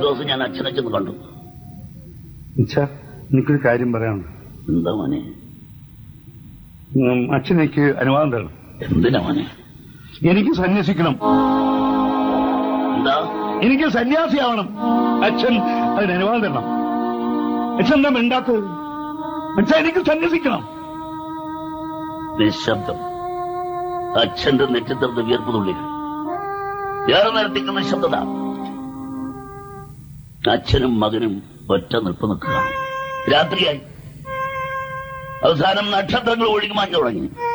ദിവസം ഞാൻ അച്ഛനെ ചെന്ന് കണ്ടു അച്ഛാ എനിക്കൊരു കാര്യം പറയാനുണ്ട് എന്താ മോനെ ഉം, അച്ഛൻ എനിക്ക് അനുവാദം തരണം എന്തിനാ മോനെ എനിക്ക് സന്യസിക്കണം എന്താ എനിക്ക് സന്യാസിയാവണം അച്ഛൻ അതിന് അനുവാദം തരണം അച്ഛൻ എന്താ മിണ്ടാത്തത് അച്ഛൻ എനിക്ക് സന്യസിക്കണം നിശബ്ദം അച്ഛന്റെ നെറ്റിത്തറന്ന് വിയർപ്പ് തുള്ളികൾ ഏറെ നേരത്തേക്ക് നിശബ്ദത അച്ഛനും മകനും ഒറ്റ നിൽപ്പ് നിൽക്കുക രാത്രിയായി അവസാനം നക്ഷത്രങ്ങൾ ഒഴുകി മാഞ്ഞു തുടങ്ങി